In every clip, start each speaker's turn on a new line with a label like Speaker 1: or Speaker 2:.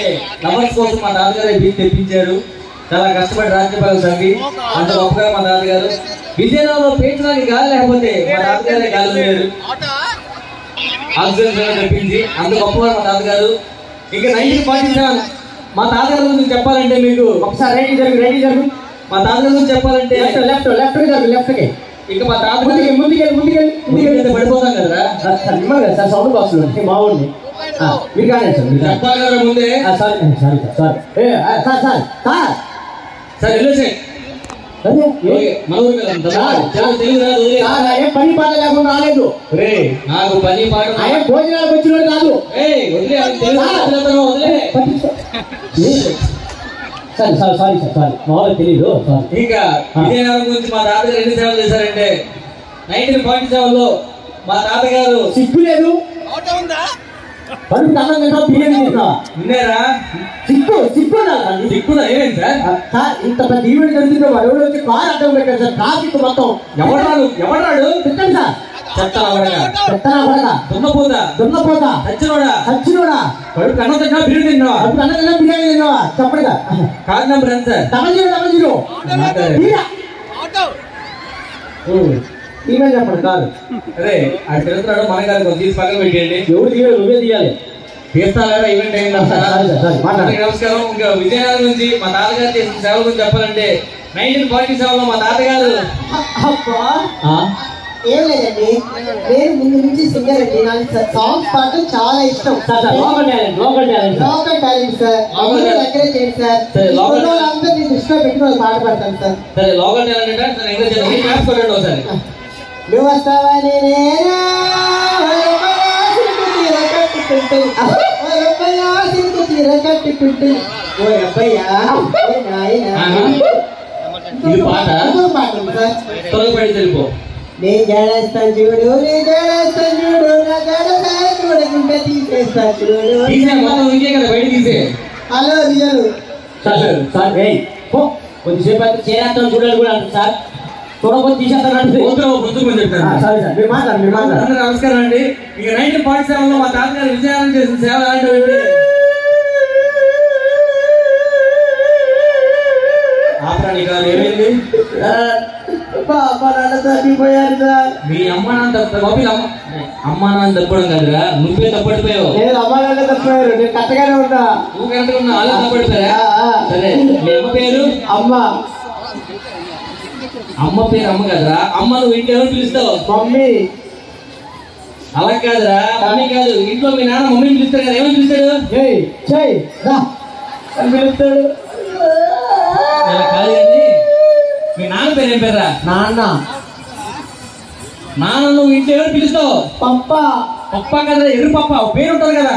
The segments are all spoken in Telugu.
Speaker 1: లవర్స్ కోసం మా తాతగారు బీచ్ తెప్పించారు చాలా కష్టపడి రాజ్యపాలన తగ్గి అంత గొప్పగా మా తాతగారు విజయనగరంలో పీల్చడానికి గాలి లేకపోతే మా తాతగారే గాలి లేరు ఆక్సిజన్ సిలిండర్ తెప్పించి అంత గొప్పగా మా తాతగారు ఇంకా నైన్టీన్ ఫార్టీ సెవెన్ మా తాతగారి గురించి చెప్పాలంటే మీకు
Speaker 2: ఒకసారి రైట్ జరుగు రైట్ జరుగు
Speaker 1: మా తాతగారి గురించి చెప్పాలంటే
Speaker 2: లెఫ్ట్ లెఫ్ట్ లెఫ్ట్ జరుగు లెఫ్ట్ కి
Speaker 1: ఇంకా మా తాతగారు
Speaker 2: ముందుకెళ్ళి ముందుకెళ్ళి ముందుకెళ్ళి ముందుకెళ్ళి
Speaker 1: ముందుకెళ్తే పడిపోతాం కదరా
Speaker 2: సార్ నిమ్మగా సార్ సౌండ్ బాక్స్ లో మా ఊరిని మీరు కానీ సార్ మీరు కానీ
Speaker 1: చెప్పాలి కదా ముందే
Speaker 2: సారీ సారీ సార్ సార్ ఏ ఆ, సార్ సార్ సార్
Speaker 1: సరే వెళ్ళేసి
Speaker 2: అదే ఏ-
Speaker 1: మన ఊరికి వెళ్దాం తెలుగు తెలుగు రాదు వదిలే.
Speaker 2: సార్ ఆయన పని పాట లేకుండా రాలేదు
Speaker 1: రే నాకు పని పాట
Speaker 2: ఆయన భోజనాలకు వచ్చినోడు కాదు
Speaker 1: ఏయ్ వదిలే అది తెలుగు రాదు వదిలే
Speaker 2: పట్టించుకో. ఏ? Sorry sorry sorry sir sorry మా వాళ్ళకి తెలీదు సారీ
Speaker 1: ఇంకా విజయనగరం గురించి మా తాతగారు ఎన్ని సేవలు చేశారంటే నైన్టీన్ ఫార్టీ సెవెన్ లో మా తాతగారు
Speaker 2: సిగ్గు లేదు పరుపు అన్నం తింటావు బిర్యానీ తింటావా
Speaker 1: విన్నారా
Speaker 2: సిగ్గు సిగ్గు ఉండాలి
Speaker 1: దిక్కున ఏమైంది సార్
Speaker 2: సార్ ఇంత పెద్ద ఈవెంట్ జరుగుతుంటే వాడు ఎవడో వచ్చి కార్ అడ్డం పెట్టాడు సార్ ట్రాఫిక్ మొత్తం
Speaker 1: ఎవడాడు ఎవడాడు
Speaker 2: పెట్టండి సార్
Speaker 1: చెత్త అవడగా
Speaker 2: పెత్తనా పడక
Speaker 1: దున్నపోత
Speaker 2: దున్నపోతా
Speaker 1: సచ్చినోడా
Speaker 2: సచ్చినోడా
Speaker 1: కడుపు అన్నం తిన్నా బిర్యానీ తిన్నావా
Speaker 2: పరుపు అన్నం తిన్నా బిర్యానీ తిన్నావా చెప్పడుగా
Speaker 1: కాదు నెంబర్ ఎంత sir
Speaker 2: double zero double zero
Speaker 1: మాట్లాడు.
Speaker 2: తీరా. ఈమెయిల్ చెప్పండి కాదు
Speaker 1: అదే అది తిరుగుతున్నాడు మన గారు కొంచెం తీసి పక్కన పెట్టేయండి
Speaker 2: ఎవరు తీయాలి నువ్వే తీయాలి
Speaker 1: తీస్తారా ఈవెంట్ అయిందా
Speaker 2: సరే, సరే, సరే, మాట్లాడు.
Speaker 1: అందరికీ నమస్కారం ఇంకా విజయనగరం నుంచి మా తాతగారు చేసిన సేవ గురించి చెప్పాలంటే నైన్టీన్ ఫార్టీ సెవెన్ లో మా తాతగారు
Speaker 3: అబ్బా
Speaker 1: ఆ,
Speaker 3: ఏం లేదండి నేను ముందు నుంచి సింగర్ అండి నాకు సాంగ్స్ పాడటం చాలా ఇష్టం
Speaker 2: sir sir local talent local talent sir
Speaker 3: local talent sir అందరూ దగ్గర చేయండి సార్
Speaker 1: సరే, లోకల్
Speaker 3: అందరినీ దృష్టిలో పెట్టుకుని పాట పాడతాను సార్
Speaker 1: సరే లోకల్ టాలెంట్ అంటే సరే ఎంకరేజ్ చేయండి క్లాస్ కొట్టండి ఒకసారి
Speaker 3: నువ్వు వస్తావని నేనా వరపయాసికి తీర కట్టుకుంటే వరపయాసికి తీర కట్టుకుంటే ఓ అబ్బయ్యా ఓ నాయనా
Speaker 1: ఆహా. ఇది పాట
Speaker 3: ఇంకో పాట ఉంది సార్
Speaker 1: త్వరగా పడి తెలిపో
Speaker 3: నే జడేస్తాను చూడు నే జడేస్తాను చూడు నా జడ సాయ చూడకుంటే తీసేస్తాను చూడు
Speaker 1: తీసే మొత్తం ఇంకే కదా బయట తీసే
Speaker 3: hello real
Speaker 2: sir sir sir ఏయ్ పో కొద్దిసేపు అయితే చేరేస్తాం చూడాలి కూడా అంటారు సార్ చూడకపోతే తీసేస్తాను అంటే
Speaker 1: పోతున్నా పుస్తకం చెప్తాను
Speaker 2: సారీ సార్ మీరు మాట్లాడండి మీరు మాట్లాడండి
Speaker 1: అందరూ నమస్కారం అండి ఇక నైన్టీన్ ఫార్టీ సెవెన్ లో మా తాతగారు విజయనగరం చేసిన సేవ ఎలాంటివి ఆపరాని కాదు ఏమైంది
Speaker 3: బాబా నాన్న తగ్గిపోయారు సార్
Speaker 1: మీ అమ్మ నాన్న తప్ప బాబు అమ్మ అమ్మ నాన్న తప్పడం కాదురా నువ్వే తప్పడిపోయావు
Speaker 3: నేను అమ్మ నాన్న తప్పిపోయారు నేను కట్టగానే ఉన్నా
Speaker 1: నువ్వు కరెక్ట్గా ఉన్నా వాళ్ళు తప్పడిపోయా
Speaker 3: ఆ, ఆ.
Speaker 1: సరే మీ అమ్మ పేరు
Speaker 3: అమ్మ
Speaker 1: అమ్మ పేరు అమ్మ కదరా అమ్మ నువ్వు ఇంట్లో ఎవరు పిలుస్తావు
Speaker 3: మమ్మీ
Speaker 1: అలా కాదురా మమ్మీ కాదు ఇంట్లో మీ నాన్న మమ్మీని పిలుస్తాడు కదా ఏమని పిలుస్తాడు
Speaker 2: ఏయ్ చెయ్ రా అని పిలుస్తాడు
Speaker 1: అలా కాదు కానీ మీ నాన్న పేరు ఏం పేరా
Speaker 2: నాన్న
Speaker 1: నాన్న నువ్వు ఇంట్లో ఎవరు పిలుస్తావు
Speaker 3: పప్ప
Speaker 1: పప్ప కదా ఎర్రు పప్ప ఓ పేరు ఉంటుంది కదా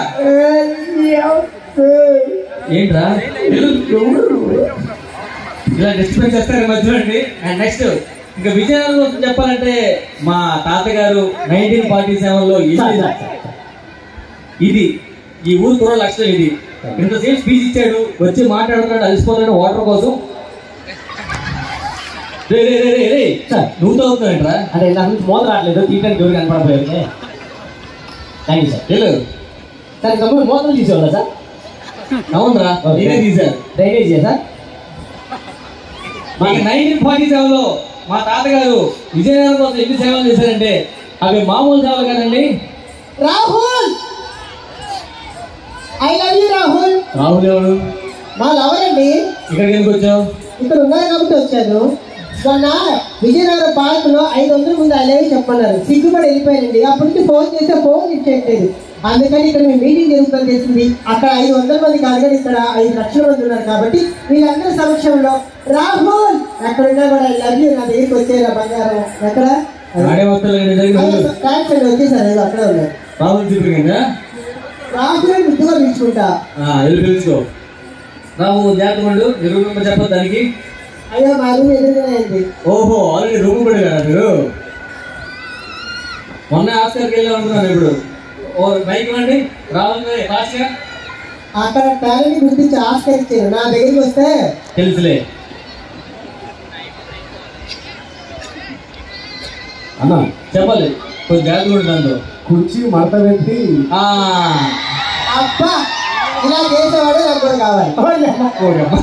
Speaker 1: ఏంట్రా ఎర్రు- ఇలా డిస్టర్బెన్స్ చేస్తారు మధ్యలో అండి అండ్ నెక్స్ట్ ఇంకా విజయనగరం గురించి చెప్పాలంటే మా తాతగారు నైన్టీన్ ఫార్టీ సెవెన్ లో ఇది
Speaker 2: సార్, సార్, సార్.
Speaker 1: ఇది ఈ ఊరు కూడా లక్షణం ఇది ఇంతసేపు స్పీచ్ ఇచ్చాడు వచ్చి మాట్లాడుతున్నాడు అలసిపోతున్నాడు వాటర్ కోసం రే రే రే రే రే
Speaker 2: సార్.
Speaker 1: నువ్వు తాగుతున్నాడంట్రా
Speaker 2: అదే నా నుంచి మోత రావట్లేదు తీయడానికి ఎవరు కనపడపోయారు థ్యాంక్ యూ సార్
Speaker 1: వెళ్ళు
Speaker 2: సార్ ఇంతకుముందు మోతలు తీసేవాళ్ళ సార్
Speaker 1: అవునరా
Speaker 2: ఓకే.
Speaker 1: నేనే తీశాను
Speaker 2: డ్రైనేజ్ సార్
Speaker 1: మనకి నైన్టీన్ ఫార్టీ సెవెన్ లో మా తాతగారు విజయనగరం కోసం ఎన్ని సేవలు చేశారంటే అవి మామూలు సేవలు కదండి
Speaker 3: Rahul I love you Rahul
Speaker 1: Rahul ఎవరు
Speaker 3: మా లవర్ అండి
Speaker 1: ఇక్కడికి ఎందుకు వచ్చావు
Speaker 3: ఇక్కడ ఉన్నారు కాబట్టి వచ్చాను మొన్న విజయనగరం పార్క్ లో ఐదు వందల ముందు అలాగే చెప్పన్నారు సిగ్గుపడి వెళ్ళిపోయానండి అప్పటికి ఫోన్ చేస్తే ఫోన్ ఇచ్చేయట్లేదు అందుకని ఇక్కడ మేము మీటింగ్ జరుగుతుంది తెలిసింది అక్కడ ఐదు వందల మంది కాదు కానీ ఇక్కడ ఐదు లక్షల మంది ఉన్నారు కాబట్టి వీళ్ళందరి సమక్షంలో రాహుల్ ఎక్కడున్నా కూడా ఐ లవ్ యూ నా దగ్గరికి వచ్చేరా బంగారం ఎక్కడ
Speaker 1: ఆడే వస్తారు
Speaker 3: థ్యాంక్స్ అండి వచ్చేసారు ఏదో అక్కడే ఉన్నారు
Speaker 1: రాహుల్ చూపించండి
Speaker 3: రాహుల్ ముద్దుగా పిలుచుకుంటా
Speaker 1: వెళ్ళి పిలుచుకో రావు జాగ్రత్త పండు ఈ రూమ్ నెంబర్ చెప్పదు దానికి
Speaker 3: అయ్యో మా రూమ్ ఎదురుగానే ఉంది
Speaker 1: ఓహో ఆల్రెడీ రూమ్ కూడా కదా మీరు మొన్న ఆస్కర్కి వెళ్ళి అనుకున్నాను ఇప్పుడు ఓ బైక్ అండి రావాలి ఫాస్ట్గా
Speaker 3: అక్కడ టాలెంట్ గుర్తించి ఆస్కరించారు నా దగ్గరికి వస్తే
Speaker 1: తెలుసులే
Speaker 2: అన్న
Speaker 1: చెప్పాలి కొంచెం జాగ్రత్త కూడా దాంతో
Speaker 2: కుర్చీ మడత పెట్టి
Speaker 1: ఆ,
Speaker 3: అబ్బా ఇలా చేసేవాడే నాకు కూడా కావాలి
Speaker 1: ఓయమ్మ.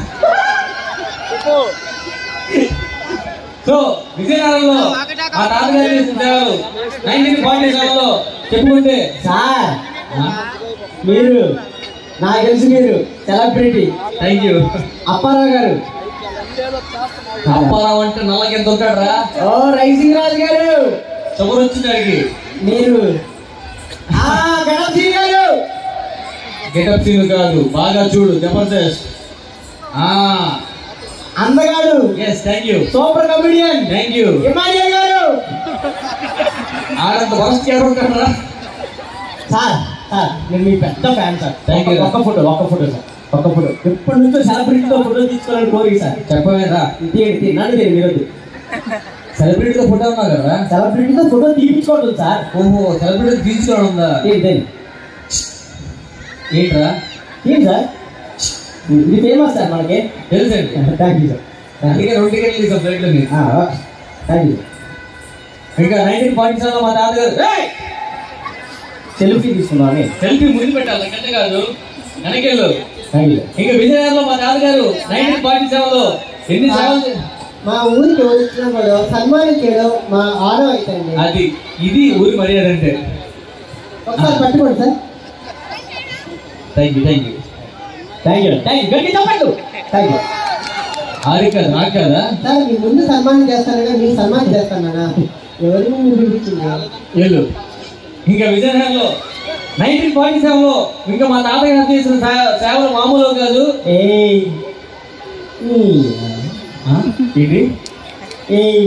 Speaker 1: సో విజయనగరంలో మా తాతగారి సేవలు నైన్టీన్ ఫార్టీ సెవెన్ లో చెప్పుకుంటే
Speaker 2: సార్ మీరు నాకు తెలుసు మీరు సెలబ్రిటీ
Speaker 1: థ్యాంక్ యూ
Speaker 2: అప్పారావు గారు
Speaker 1: అప్పారావు అంటే నల్లకి ఎంత ఉంటాడరా
Speaker 2: ఓ రైసింగ్ రాజు గారు
Speaker 1: షుగర్ వచ్చింది అడిగి
Speaker 2: మీరు ఆ గణపతి గారు
Speaker 1: గెటప్ సీన్ కాదు బాగా చూడు జబర్దస్త్
Speaker 2: అందగాడు
Speaker 1: yes thank you
Speaker 2: super comedian
Speaker 1: thank you
Speaker 2: Immanuel గారు
Speaker 1: ఆడంత వరస్ట్ ఎవరు ఉంటారా
Speaker 2: సార్ సార్ నేను మీ పెద్ద ఫ్యాన్ సార్
Speaker 1: Thank you.
Speaker 2: ఒక్క ఫోటో ఒక్క ఫోటో సార్ ఒక్క ఫోటో ఎప్పటి నుంచో సెలబ్రిటీతో ఫోటో తీసుకోవాలని కోరిక సార్
Speaker 1: చెప్పవేరా
Speaker 2: తీయండి తీయండి నన్ను తీయండి మీరు
Speaker 1: సెలబ్రిటీతో ఫోటో ఉన్నా కదా
Speaker 2: సెలబ్రిటీతో ఫోటో తీపించుకోవద్దు సార్
Speaker 1: ఓహో సెలబ్రిటీ తీసుకోవడం ఉందా
Speaker 2: తీయండి తీయండి
Speaker 1: ఏంట్రా
Speaker 2: తీయండి సార్ ఇది ఫేమస్ సార్ మనకి
Speaker 1: తెలుసండి
Speaker 2: థ్యాంక్ యూ సార్
Speaker 1: అందుకే రెండు టికెట్లు తీసాం ఫ్లైట్ లో మీకు
Speaker 2: థ్యాంక్ యూ
Speaker 1: ఇంకా నైన్టీన్ ఫార్టీ సెవెన్ లో మా తాతగారు "ఏయ్!
Speaker 2: సెల్ఫీ తీసుకున్నాను
Speaker 1: సెల్ఫీ ముందు పెట్టాలి గంట కాదు వెనకెళ్ళు
Speaker 2: థ్యాంక్ యూ
Speaker 1: ఇంకా విజయనగరంలో మా తాతగారు నైన్టీన్ ఫార్టీ సెవెన్ లో ఎన్ని సేవలు చే-
Speaker 3: మా ఊరికి వచ్చినప్పుడు సన్మానించడం మా ఆరో అవుతుంది
Speaker 1: అది ఇది ఊరి మర్యాద అంటే
Speaker 3: ఒకసారి పట్టుకోండి sir
Speaker 1: thank you thank you
Speaker 2: thank you thank you గట్టి చెప్పండి
Speaker 3: థ్యాంక్ యూ
Speaker 1: ఆరి కదా నాకు కదా
Speaker 3: సార్ మీ ముందు సన్మానం చేస్తానగా మీ సన్మానం చేస్తానా ఎవరిని మీరు పిలిపించింది
Speaker 1: వెళ్ళు ఇంకా విజయనగరంలో నైన్టీన్ ఫార్టీ సెవెన్ లో ఇంకా మా తాతగారు చేసిన సే- సేవలు మామూలు కాదు
Speaker 2: ఏయ్ ఈ,
Speaker 1: ఆ? ఏంటి
Speaker 2: ఏయ్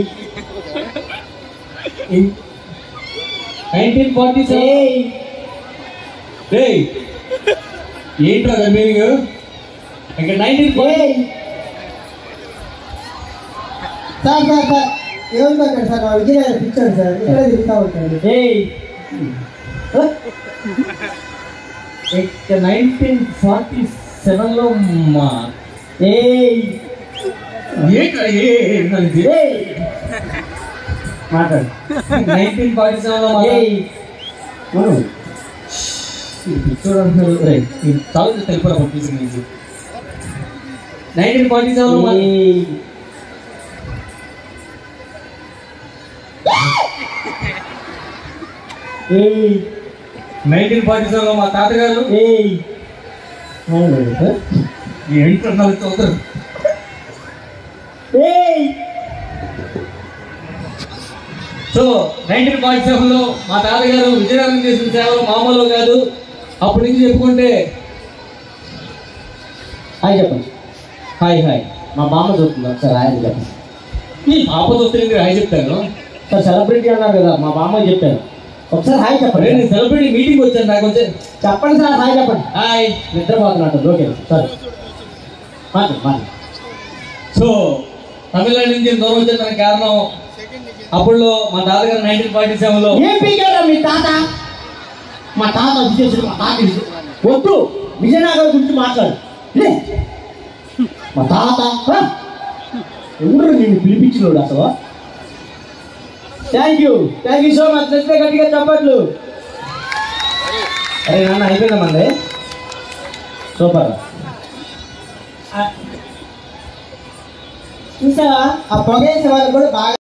Speaker 1: నైన్టీన్ ఫార్టీ సెవెన్
Speaker 2: ఏయ్
Speaker 1: ఏయ్ ఏంట్రా దాని మీనింగ్ ఇంకా నైన్టీన్
Speaker 2: ఏయ్
Speaker 3: సార్ సార్ సార్ ఏమనుకోకండి సార్ మా విజయనగరం పిచ్చాడు సార్ ఇక్కడే తిరుగుతూ ఉంటాడు
Speaker 2: ఏయ్
Speaker 1: ఇంకా నైన్టీన్ ఫార్టీ సెవెన్ లో మా
Speaker 2: ఏయ్
Speaker 1: ఏంట్రా ఏ
Speaker 2: ఏయ్ మాట్లాడు
Speaker 1: నైన్టీన్ ఫార్టీ సెవెన్ లో మా
Speaker 2: ఏయ్ మనం
Speaker 1: చాలా తెలుపురా పంపించింది నీకు నైన్టీన్ ఫార్టీ సెవెన్ లో మా
Speaker 2: ఏయ్ ఏయ్
Speaker 1: నైన్టీన్ ఫార్టీ సెవెన్ లో మా తాతగారు
Speaker 2: ఏయ్ అవును సార్
Speaker 1: ఏంటన్నారు చదువుతారు
Speaker 2: ఏయ్
Speaker 1: సో నైన్టీన్ ఫార్టీ సెవెన్ లో మా తాతగారు విజయనగరం చేసిన సేవలు మామూలు కాదు అప్పటి నుంచి చెప్పుకుంటే
Speaker 2: హాయ్ చెప్పండి
Speaker 1: హాయ్ హాయ్
Speaker 2: మా బామ్మ చూస్తుంది ఒకసారి హాయ్ అని చెప్పండి
Speaker 1: ఈ ఆపద వస్తే నేను హాయ్ చెప్తాను
Speaker 2: సార్ సెలబ్రిటీ అన్నారు కదా మా బామ్మ చెప్పాను ఒకసారి హాయ్ చెప్పండి
Speaker 1: నేను సెలబ్రిటీ మీటింగ్ వచ్చాను నాకు వచ్చే
Speaker 2: చెప్పండి సార్ హాయ్ చెప్పండి
Speaker 1: హాయ్
Speaker 2: నిద్రపోతున్నట్టు ఓకే సార్ మాట్లాడు మాట్లాడు
Speaker 1: సో తమిళనాడు నుంచి దూరం వచ్చేదానికి కారణం అప్పుడు మా తాతగారు నైన్టీన్ ఫార్టీ సెవెన్ లో
Speaker 2: ఏం పీకారా మీ తాత మా తాత అది చేసాడు మా తాత ఇది. వద్దు విజయనగరం గురించి మాట్లాడు లే మా తాత హ? ఎవరు నిన్ను పిలిపించినోడు అసలు thank you thank you so much నచ్చితే గట్టిగా చెప్పట్లు అరే నాన్న అయిపోయిందా మంది సూపర్
Speaker 3: చూసావా ఆ పొగేసే వాళ్ళు కూడా బాగా